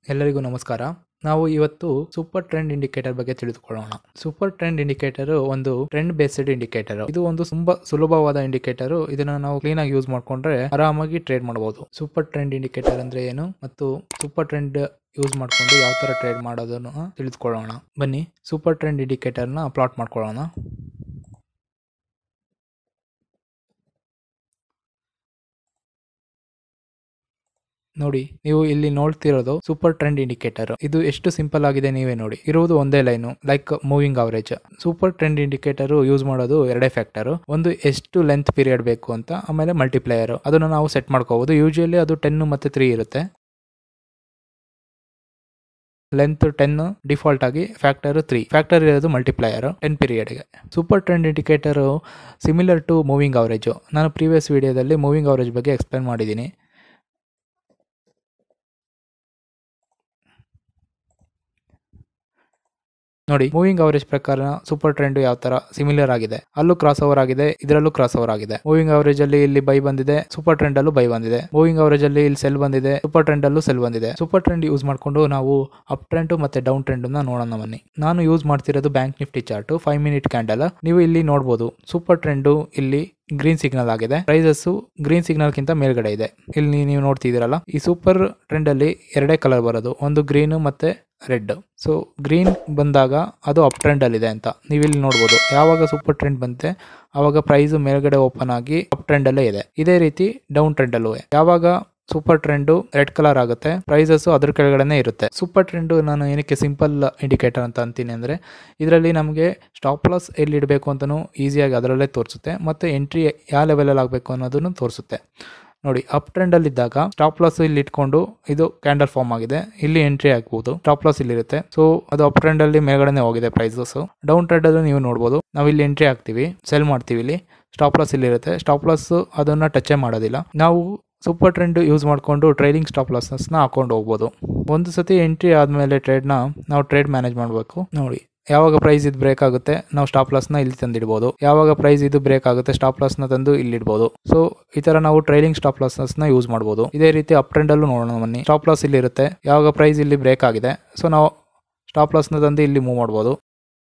ಎಲ್ಲರಿಗೂ ನಮಸ್ಕಾರ ನಾವು ಇವತ್ತು ಸೂಪರ್ ಟ್ರೆಂಡ್ ಇಂಡಿಕೇಟರ್ ಬಗ್ಗೆ ತಿಳಿದುಕೊಳ್ಳೋಣ ಸೂಪರ್ ಟ್ರೆಂಡ್ ಇಂಡಿಕೇಟರ್ ಒಂದು ಟ್ರೆಂಡ್ ಬೇಸ್ಡ್ ಇಂಡಿಕೇಟರ್ ಇದು ಒಂದು ತುಂಬಾ ಸುಲಭವಾದ ಇಂಡಿಕೇಟರ್ ಇದನ್ನ ನಾವು ಕ್ಲೀನ್ ಆಗಿ ಯೂಸ್ ಮಾಡ್ಕೊಂಡ್ರೆ ಆರಾಮಾಗಿ ಟ್ರೇಡ್ ಮಾಡಬಹುದು ಸೂಪರ್ ಟ್ರೆಂಡ್ ಇಂಡಿಕೇಟರ್ ಅಂದ್ರೆ ಏನು ಮತ್ತು ಸೂಪರ್ ಟ್ರೆಂಡ್ ಯೂಸ್ ಮಾಡ್ಕೊಂಡು ಯಾವ ತರ ಟ್ರೇಡ್ ಮಾಡೋದನ್ನು ತಿಳಿದುಕೊಳ್ಳೋಣ ಬನ್ನಿ ಸೂಪರ್ ಟ್ರೆಂಡ್ ಇಂಡಿಕೇಟರ್ನ ಪ್ಲಾಟ್ ಮಾಡ್ಕೊಳ್ಳೋಣ ನೋಡಿ ನೀವು ಇಲ್ಲಿ ನೋಡ್ತಿರೋದು ಸೂಪರ್ ಟ್ರೆಂಡ್ ಇಂಡಿಕೇಟರ್ ಇದು ಎಷ್ಟು ಸಿಂಪಲ್ ಆಗಿದೆ ನೀವೇ ನೋಡಿ ಇರುವುದು ಒಂದೇ line like moving average super trend indicator use ಮಾಡೋದು ಎರಡೇ ಫ್ಯಾಕ್ಟರ್ ಒಂದು ಎಷ್ಟು ಲೆಂತ್ ಪೀರಿಯಡ್ ಬೇಕು ಅಂತ ಆಮೇಲೆ ಮಲ್ಟಿಪ್ಲೇಯರ್ ಅದನ್ನು ನಾವು ಸೆಟ್ ಮಾಡ್ಕೋಬಹುದು ಯೂಶುವಲಿ ಅದು ಟೆನ್ ಮತ್ತೆ ತ್ರೀ ಇರುತ್ತೆ ಲೆಂತ್ ಟೆನ್ ಡಿಫಾಲ್ಟ್ ಆಗಿ ಫ್ಯಾಕ್ಟರ್ ತ್ರೀ ಫ್ಯಾಕ್ಟರ್ ಇರೋದು ಮಲ್ಟಿಪ್ಲೈಯರ್ ಟೆನ್ ಪೀರಿಯಡ್ಗೆ super trend indicator similar to moving average ನಾನು ಪ್ರೀವಿಯಸ್ ವಿಡಿಯೋದಲ್ಲಿ ಮೂವಿಂಗ್ ಅವರೇಜ್ ಬಗ್ಗೆ ಎಕ್ಸ್ಪ್ಲೇನ್ ಮಾಡಿದ್ದೀನಿ ನೋಡಿ ಮೂವಿಂಗ್ ಅವರೇಜ್ ಪ್ರಕಾರ ಸೂಪರ್ ಟ್ರೆಂಡ್ ಯಾವ ತರ ಸಿಮಿಲರ್ ಆಗಿದೆ ಅಲ್ಲೂ ಕ್ರಾಸ್ ಓವರ್ ಆಗಿದೆ ಇದರಲ್ಲೂ ಕ್ರಾಸ್ ಓವರ್ ಆಗಿದೆ ಮೂವಿಂಗ್ ಅವರೇಜ್ ಅಲ್ಲಿ ಇಲ್ಲಿ ಬೈ ಬಂದಿದೆ ಸೂಪರ್ ಟ್ರೆಂಡ್ ಅಲ್ಲೂ ಬೈ ಬಂದಿದೆ ಮೂವಿಂಗ್ ಅವರೇಜ್ ಅಲ್ಲಿ ಇಲ್ಲಿ ಸೆಲ್ ಬಂದಿದೆ ಸೂಪರ್ ಟ್ರೆಂಡ್ ಅಲ್ಲೂ ಸೆಲ್ ಬಂದಿದೆ ಸೂಪರ್ ಟ್ರೆಂಡ್ ಯೂಸ್ ಮಾಡ್ಕೊಂಡು ನಾವು ಅಪ್ ಟ್ರೆಂಡ್ ಮತ್ತೆ ಡೌನ್ ಟ್ರೆಂಡ್ ನ ನೋಡೋಣ ಬನ್ನಿ ನಾನು ಯೂಸ್ ಮಾಡ್ತಿರೋದು bank Nifty chart five minute candle ನೀವು ಇಲ್ಲಿ ನೋಡಬಹುದು ಸೂಪರ್ ಟ್ರೆಂಡ್ ಇಲ್ಲಿ ಗ್ರೀನ್ ಸಿಗ್ನಲ್ ಆಗಿದೆ ಪ್ರೈಸಸ್ ಗ್ರೀನ್ ಸಿಗ್ನಲ್ ಕಿಂತ ಮೇಲ್ಗಡೆ ಇದೆ ಇಲ್ಲಿ ನೀವು ನೋಡ್ತಿದ್ದೀರಲ್ಲ ಈ ಸೂಪರ್ ಟ್ರೆಂಡ್ ಅಲ್ಲಿ ಎರಡೇ ಕಲರ್ ಬರೋದು ಒಂದು ಗ್ರೀನ್ ಮತ್ತೆ ರೆಡ್ ಸೊ ಗ್ರೀನ್ ಬಂದಾಗ ಅದು ಅಪ್ ಟ್ರೆಂಡ್ ಅಲ್ಲಿ ಇದೆ ಅಂತ ನೀವಿಲ್ಲಿ ನೋಡ್ಬೋದು ಯಾವಾಗ ಸೂಪರ್ ಟ್ರೆಂಡ್ ಬಂತೆ ಆವಾಗ ಪ್ರೈಸ್ ಮೇಲ್ಗಡೆ ಓಪನ್ ಆಗಿ ಅಪ್ ಟ್ರೆಂಡ್ ಅಲ್ಲೇ ಇದೆ ಇದೇ ರೀತಿ ಡೌನ್ ಟ್ರೆಂಡ್ ಅಲ್ಲೂ ಯಾವಾಗ ಸೂಪರ್ ಟ್ರೆಂಡು ರೆಡ್ ಕಲರ್ ಆಗುತ್ತೆ ಪ್ರೈಸಸ್ ಅದ್ರ ಕೆಳಗಡೆನೆ ಇರುತ್ತೆ ಸೂಪರ್ ಟ್ರೆಂಡು ನಾನು ಏನಕ್ಕೆ ಸಿಂಪಲ್ ಇಂಡಿಕೇಟರ್ ಅಂತ ಅಂತೀನಿ ಅಂದರೆ ಇದರಲ್ಲಿ ನಮಗೆ ಸ್ಟಾಪ್ ಲಾಸ್ ಎಲ್ಲಿ ಇಡಬೇಕು ಅಂತಲೂ ಈಸಿಯಾಗಿ ಅದರಲ್ಲೇ ತೋರಿಸುತ್ತೆ ಮತ್ತು ಎಂಟ್ರಿ ಯಾವ ಲೆವೆಲಲ್ಲಿ ಆಗಬೇಕು ಅನ್ನೋದನ್ನು ತೋರಿಸುತ್ತೆ ನೋಡಿ ಅಪ್ ಟ್ರೆಂಡಲ್ಲಿ ಇದ್ದಾಗ ಸ್ಟಾಪ್ ಲಾಸ್ ಇಲ್ಲಿ ಇಟ್ಕೊಂಡು ಇದು ಕ್ಯಾಂಡಲ್ ಫಾರ್ಮ್ ಆಗಿದೆ ಇಲ್ಲಿ ಎಂಟ್ರಿ ಆಗ್ಬೋದು ಸ್ಟಾಪ್ ಲಾಸ್ ಇಲ್ಲಿ ಇರುತ್ತೆ ಸೊ ಅದು ಅಪ್ ಟ್ರೆಂಡ್ ಅಲ್ಲಿ ಮೇಲ್ಗಡೆನೆ ಹೋಗಿದೆ ಪ್ರೈಸಸ್ ಡೌನ್ ಟ್ರೆಂಡ್ ಅಲ್ಲಿ ನೀವು ನೋಡ್ಬೋದು ನಾವು ಇಲ್ಲಿ ಎಂಟ್ರಿ ಆಗ್ತೀವಿ ಸೆಲ್ ಮಾಡ್ತೀವಿ ಇಲ್ಲಿ ಸ್ಟಾಪ್ ಲಾಸ್ ಇಲ್ಲಿ ಇರುತ್ತೆ ಸ್ಟಾಪ್ ಲಾಸ್ ಅದನ್ನ ಟಚೇ ಮಾಡೋದಿಲ್ಲ ನಾವು ಸೂಪರ್ ಟ್ರೆಂಡ್ ಯೂಸ್ ಮಾಡಿಕೊಂಡು ಟ್ರೈಲಿಂಗ್ ಸ್ಟಾಪ್ ಲಾಸಸ್ನ ಹಾಕೊಂಡು ಹೋಗ್ಬೋದು ಒಂದು ಸತಿ ಎಂಟ್ರಿ ಆದಮೇಲೆ ಟ್ರೇಡ್ನ ನಾವು ಟ್ರೇಡ್ ಮ್ಯಾನೇಜ್ ಮಾಡಬೇಕು ನೋಡಿ ಯಾವಾಗ ಪ್ರೈಸ್ ಇದು ಬ್ರೇಕ್ ಆಗುತ್ತೆ ನಾವು ಸ್ಟಾಪ್ ಲಾಸ್ನ ಇಲ್ಲಿ ತಂದಿಡ್ಬೋದು ಯಾವಾಗ ಪ್ರೈಸ್ ಇದು ಬ್ರೇಕ್ ಆಗುತ್ತೆ ಸ್ಟಾಪ್ ಲಾಸ್ನ ತಂದು ಇಲ್ಲಿ ಇಡ್ಬೋದು ಸೊ ಈ ತರ ನಾವು ಟ್ರೈಲಿಂಗ್ ಸ್ಟಾಪ್ ಲಾಸ್ನ ಯೂಸ್ ಮಾಡ್ಬೋದು ಇದೇ ರೀತಿ ಅಪ್ ಟ್ರೆಂಡ್ ಅಲ್ಲೂ ನೋಡೋಣ ಬನ್ನಿ ಸ್ಟಾಪ್ ಲಾಸ್ ಇಲ್ಲಿ ಇರುತ್ತೆ ಯಾವಾಗ ಪ್ರೈಸ್ ಇಲ್ಲಿ ಬ್ರೇಕ್ ಆಗಿದೆ ಸೊ ನಾವು ಸ್ಟಾಪ್ ಲಾಸ್ನ ತಂದು ಇಲ್ಲಿ ಮೂವ್ ಮಾಡ್ಬೋದು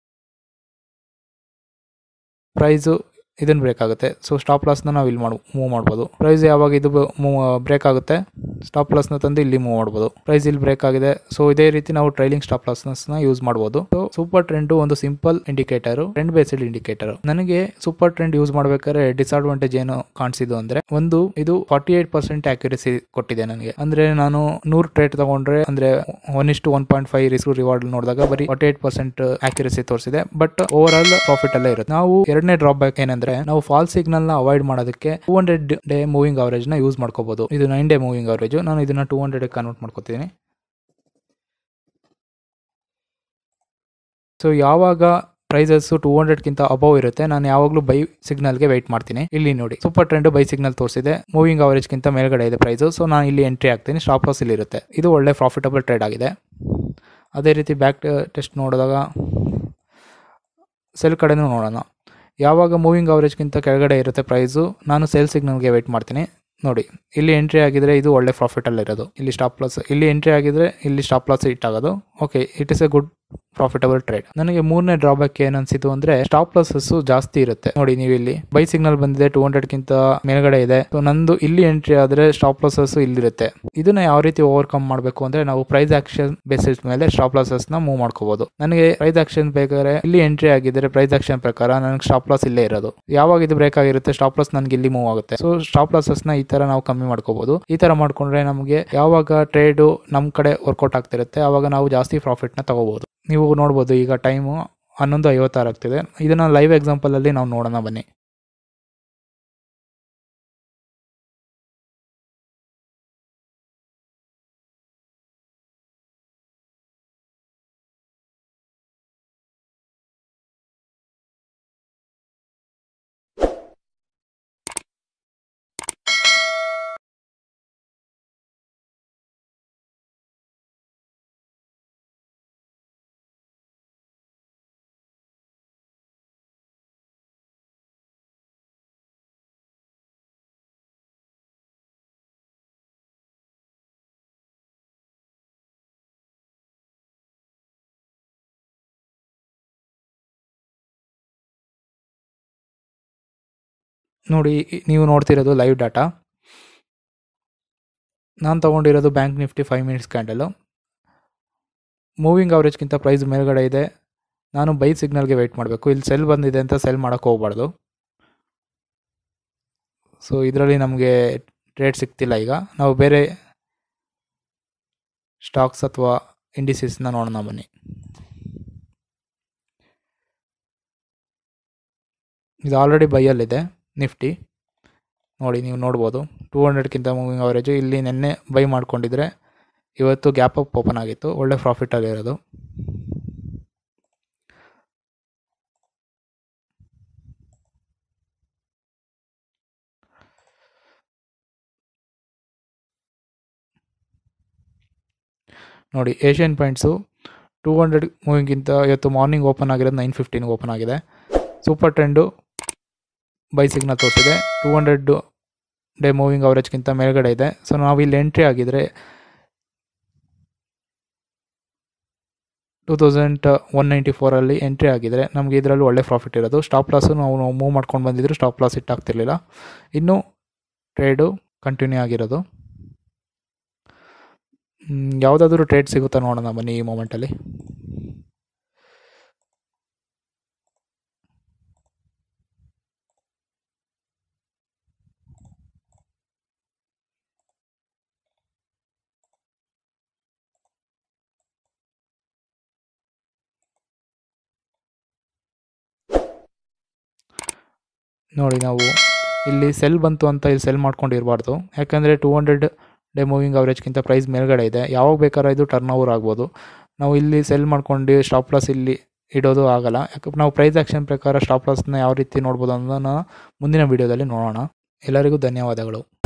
ಪ್ರೈಸು ಇದನ್ನು ಬ್ರೇಕ್ ಆಗುತ್ತೆ ಸೊ ಸ್ಟಾಪ್ ಲಾಸ್ನ ನಾವು ಇಲ್ಲಿ ಮಾಡಿ ಮೂವ್ ಮಾಡ್ಬೋದು ಪ್ರೈಸ್ ಯಾವಾಗ ಇದು ಬ್ರೇಕ್ ಆಗುತ್ತೆ ಸ್ಟಾಪ್ ಲಾಸ್ನ ತಂದು ಇಲ್ಲಿ ಮೂವ್ ಮಾಡ್ಬೋದು ಪ್ರೈಸ್ ಇಲ್ಲಿ ಬ್ರೇಕ್ ಆಗಿದೆ ಸೊ ಇದೇ ರೀತಿ ನಾವು ಟ್ರೈಲಿಂಗ್ ಸ್ಟಾಪ್ ಲಾಸ್ನ ಯೂಸ್ ಮಾಡ್ಬೋದು ಸೊ ಸೂಪರ್ ಟ್ರೆಂಡ್ ಒಂದು simple indicator trend based indicator ನನಗೆ ಸೂಪರ್ ಟ್ರೆಂಡ್ ಯೂಸ್ ಮಾಡ್ಬೇಕಾದ್ರೆ ಡಿಸ್ಅಡ್ವಾಂಟೇಜ್ ಏನು ಕಾಣಿಸಿದ್ದು ಅಂದ್ರೆ ಒಂದು ಇದು ಫಾರ್ಟಿ ಏಟ್ ಪರ್ಸೆಂಟ್ ಆಕ್ಯುರಸಿ ಕೊಟ್ಟಿದೆ ನನಗೆ ಅಂದ್ರೆ ನಾನು ನೂರ್ ಟ್ರೇಡ್ ತಗೊಂಡ್ರೆ ಅಂದ್ರೆ ಒನ್ ಇಷ್ಟು one point five risk reward ನೋಡಿದಾಗ ಬರೀ ಫಾರ್ಟಿ ಏಟ್ ಪರ್ಸೆಂಟ್ ಆಕ್ಯುರಸಿ ತೋರಿಸಿದೆ ಬಟ್ ಓವರ್ ಆಲ್ ಪ್ರಾಫಿಟ್ ಅಲ್ಲೇ ಇರುತ್ತೆ ನಾವು ಎರಡನೇ ಡ್ರಾಪ್ ಬ್ಯಾಕ್ ಏನಂದ್ರೆ ನಾವು ಫಾಲ್ ಸಿಗ್ನಲ್ ನ ಅವಾಯ್ಡ್ ಮಾಡೋದಕ್ಕೆ two hundred day moving average ನ ಯೂಸ್ ಮಾಡ್ಕೋಬಹುದು ಇದು ನೈನ್ ಡೇ ಮೂವಿಂಗ್ ಅವರೇಜ್ ನಾನು ಇದನ್ನ ಟೂ ಹಂಡ್ರೆಡ್ ಕನ್ವರ್ಟ್ ಮಾಡ್ಕೋತೀನಿ ಸೊ ಯಾವಾಗ ಪ್ರೈಸಸ್ ಟೂ ಹಂಡ್ರೆಡ್ಗಿಂತ ಅಬೌವ್ ಇರುತ್ತೆ ನಾನು ಯಾವಾಗಲೂ ಬೈ ಸಿಗ್ನಲ್ಗೆ ವೆಯ್ಟ್ ಮಾಡ್ತೀನಿ ಇಲ್ಲಿ ನೋಡಿ ಸೂಪರ್ ಟ್ರೆಂಡ್ ಬೈ ಸಿಗ್ನಲ್ ತೋರಿಸಿದೆ ಮೂವಿಂಗ್ ಅವರೇಜ್ಗಿಂತ ಮೇಲ್ಗಡೆ ಇದೆ ಪ್ರೈಸ್ ಸೊ ನಾನು ಇಲ್ಲಿ ಎಂಟ್ರಿ ಆಗ್ತೀನಿ ಸ್ಟಾಪ್ ಲಾಸ್ ಇಲ್ಲಿ ಇರುತ್ತೆ ಇದು ಒಳ್ಳೆ ಪ್ರಾಫಿಟಬಲ್ ಟ್ರೇಡ್ ಆಗಿದೆ ಅದೇ ರೀತಿ ಬ್ಯಾಕ್ ಟೆಸ್ಟ್ ನೋಡಿದಾಗ ಸೆಲ್ ಕಡೆನೂ ನೋಡೋಣ ಯಾವಾಗ ಮೂವಿಂಗ್ ಅವರೇಜ್ಗಿಂತ ಕೆಳಗಡೆ ಇರುತ್ತೆ ಪ್ರೈಸು ನಾನು ಸೇಲ್ ಸಿಗ್ನಲ್ಗೆ ವೆಯ್ಟ್ ಮಾಡ್ತೀನಿ ನೋಡಿ ಇಲ್ಲಿ ಎಂಟ್ರಿ ಆಗಿದ್ರೆ ಇದು ಒಳ್ಳೆ ಪ್ರಾಫಿಟಲ್ಲಿ ಇರೋದು ಇಲ್ಲಿ ಸ್ಟಾಪ್ ಲಾಸ್ ಇಲ್ಲಿ ಎಂಟ್ರಿ ಆಗಿದ್ರೆ ಇಲ್ಲಿ ಸ್ಟಾಪ್ ಲಾಸ್ ಇಟ್ ಆಗೋದು okay it is a good profitable trade ನನಗೆ ಮೂರನೇ ಡ್ರಾಬ್ಯಾಕ್ ಏನ್ ಅನ್ಸಿತು ಅಂದ್ರೆ ಸ್ಟಾಪ್ ಲಾಸಸ್ ಜಾಸ್ತಿ ಇರುತ್ತೆ ನೋಡಿ ನೀವು ಇಲ್ಲಿ ಬೈ ಸಿಗ್ನಲ್ ಬಂದಿದೆ ಟೂ ಹಂಡ್ರೆಡ್ ಗಿಂತ ಮೇಲ್ಗಡೆ ಇದೆ ಸೊ ನಂದು ಇಲ್ಲಿ ಎಂಟ್ರಿ ಆದ್ರೆ ಸ್ಟಾಪ್ ಲಾಸಸ್ ಇಲ್ಲಿರುತ್ತೆ ಇದನ್ನ ಯಾವ ರೀತಿ ಓವರ್ಕಮ್ ಮಾಡಬೇಕು ಅಂದ್ರೆ ನಾವು ಪ್ರೈಸ್ ಆಕ್ಷನ್ ಬೇಸಿಸ್ ಮೇಲೆ ಸ್ಟಾಪ್ ಲಾಸಸ್ ನ ಮೂವ್ ಮಾಡ್ಕೋಬಹುದು ನನಗೆ ಪ್ರೈಸ್ ಆಕ್ಷನ್ ಬೇಕಾದ್ರೆ ಇಲ್ಲಿ ಎಂಟ್ರಿ ಆಗಿದ್ರೆ ಪ್ರೈಸ್ ಆಕ್ಷನ್ ಪ್ರಕಾರ ನನಗೆ ಸ್ಟಾಪ್ ಲಾಸ್ ಇಲ್ಲೇ ಇರೋದು ಯಾವಾಗ ಇದು ಬ್ರೇಕ್ ಆಗಿರುತ್ತೆ ಸ್ಟಾಪ್ ಲಾಸ್ ನನಗೆ ಇಲ್ಲಿ ಮೂವ್ ಆಗುತ್ತೆ ಸೊ ಸ್ಟಾಪ್ ಲಾಸಸ್ ನ ಈ ತರ ನಾವು ಕಮ್ಮಿ ಮಾಡ್ಕೋಬಹುದು ಈ ತರ ಮಾಡ್ಕೊಂಡ್ರೆ ನಮಗೆ ಯಾವಾಗ ಟ್ರೇಡ್ ನಮ್ ಕಡೆ ವರ್ಕೌಟ್ ಆಗ್ತಿರುತ್ತೆ ಅವಾಗ ನಾವು ಜಾಸ್ತಿ ಪ್ರಾಫಿಟ್ ನ ತಗೋಬಹುದು ನೀವು ನೋಡ್ಬೋದು ಈಗ ಟೈಮು ಹನ್ನೊಂದು ಐವತ್ತಾರು ಆಗ್ತಿದೆ ಇದನ್ನ ಲೈವ್ ಎಕ್ಸಾಂಪಲ್ ಅಲ್ಲಿ ನಾವು ನೋಡೋಣ ಬನ್ನಿ ನೋಡಿ ಇ- ನೀವು ನೋಡ್ತಿರೋದು ಲೈವ್ ಡಾಟಾ ನಾನು ತೊಗೊಂಡಿರೋದು bank Nifty five minutes candle moving ಅವರೇಜ್ಗಿಂತ ಪ್ರೈಸ್ ಮೇಲ್ಗಡೆ ಇದೆ ನಾನು ಬೈ ಸಿಗ್ನಲ್ಗೆ ವೆಯ್ಟ್ ಮಾಡಬೇಕು ಇಲ್ಲಿ ಸೆಲ್ ಬಂದಿದೆ ಅಂತ ಸೆಲ್ ಮಾಡೋಕ್ಕೆ ಹೋಗ್ಬಾರ್ದು ಸೊ ಇದರಲ್ಲಿ ನಮಗೆ ಟ್ರೇಡ್ ಸಿಗ್ತಿಲ್ಲ ಈಗ ನಾವು ಬೇರೆ ಸ್ಟಾಕ್ಸ್ ಅಥವಾ ಇಂಡಿಸಿಸ್ನ ನೋಡೋಣ ಬನ್ನಿ ಇದು ಆಲ್ರೆಡಿ ಬೈಯಲ್ಲಿದೆ ನಿಫ್ಟಿ ನೋಡಿ ನೀವು ನೋಡ್ಬೋದು ಟೂ ಹಂಡ್ರೆಡ್ಗಿಂತ ಮೂವಿಂಗ್ ಅವರೇಜು ಇಲ್ಲಿ ನಿನ್ನೆ ಬೈ ಮಾಡ್ಕೊಂಡಿದ್ರೆ ಇವತ್ತು ಗ್ಯಾಪ್ ಅಪ್ ಓಪನ್ ಆಗಿತ್ತು ಒಳ್ಳೆ ಪ್ರಾಫಿಟಲ್ಲಿರೋದು ನೋಡಿ ಏಷ್ಯನ್ ಪಾಯಿಂಟ್ಸು ಟೂ ಹಂಡ್ರೆಡ್ ಮೂವಿಂಗಿಂತ ಇವತ್ತು ಮಾರ್ನಿಂಗ್ ಓಪನ್ ಆಗಿರೋದು ನೈನ್ ಫಿಫ್ಟೀನ್ಗೆ ಓಪನ್ ಆಗಿದೆ ಸೂಪರ್ ಟ್ರೆಂಡು ಬೈ ಸಿಗ್ನಲ್ ತೋರಿಸಿದೆ ಟೂ ಹಂಡ್ರೆಡ್ ಡೇ ಮೂವಿಂಗ್ ಅವರೇಜ್ಗಿಂತ ಮೇಲ್ಗಡೆ ಇದೆ ಸೊ ನಾವು ಇಲ್ಲಿ ಎಂಟ್ರಿ ಆಗಿದ್ರೆ ಟೂ ತೌಸಂಡ್ ಒನ್ ನೈಂಟಿ ಫೋರಲ್ಲಿ ಎಂಟ್ರಿ ಆಗಿದ್ರೆ ನಮಗೆ ಇದರಲ್ಲಿ ಒಳ್ಳೆ ಪ್ರಾಫಿಟ್ ಇರೋದು ಸ್ಟಾಪ್ ಲಾಸು ನಾವು ಮೂವ್ ಮಾಡ್ಕೊಂಡು ಬಂದಿದ್ರು ಸ್ಟಾಪ್ ಲಾಸ್ ಇಟ್ಟಾಗ್ತಿರ್ಲಿಲ್ಲ ಇನ್ನು ಟ್ರೇಡು ಕಂಟಿನ್ಯೂ ಆಗಿರೋದು ಯಾವುದಾದ್ರೂ ಟ್ರೇಡ್ ಸಿಗುತ್ತಾ ನೋಡೋಣ ಬನ್ನಿ ಈ ಮೂಮೆಂಟಲ್ಲಿ ನೋಡಿ ನಾವು ಇಲ್ಲಿ ಸೆಲ್ ಬಂತು ಅಂತ ಇಲ್ಲಿ ಸೆಲ್ ಮಾಡ್ಕೊಂಡಿರಬಾರ್ದು ಯಾಕಂದರೆ ಟೂ ಹಂಡ್ರೆಡ್ ಡೇ ಮೂವಿಂಗ್ ಅವರೇಜ್ಗಿಂತ ಪ್ರೈಸ್ ಮೇಲ್ಗಡೆ ಇದೆ ಯಾವಾಗ ಬೇಕಾದ್ರೆ ಇದು ಟರ್ನ್ ಓವರ್ ಆಗ್ಬೋದು ನಾವು ಇಲ್ಲಿ ಸೆಲ್ ಮಾಡ್ಕೊಂಡು ಸ್ಟಾಪ್ ಲಾಸ್ ಇಲ್ಲಿ ಇಡೋದು ಆಗಲ್ಲ ಯಾಕಂದ್ರೆ ನಾವು ಪ್ರೈಸ್ ಆ್ಯಕ್ಷನ್ ಪ್ರಕಾರ ಸ್ಟಾಪ್ ಲಾಸ್ನ ಯಾವ ರೀತಿ ನೋಡ್ಬೋದು ಅನ್ನೋದನ್ನ ಮುಂದಿನ ವೀಡಿಯೋದಲ್ಲಿ ನೋಡೋಣ ಎಲ್ಲರಿಗೂ ಧನ್ಯವಾದಗಳು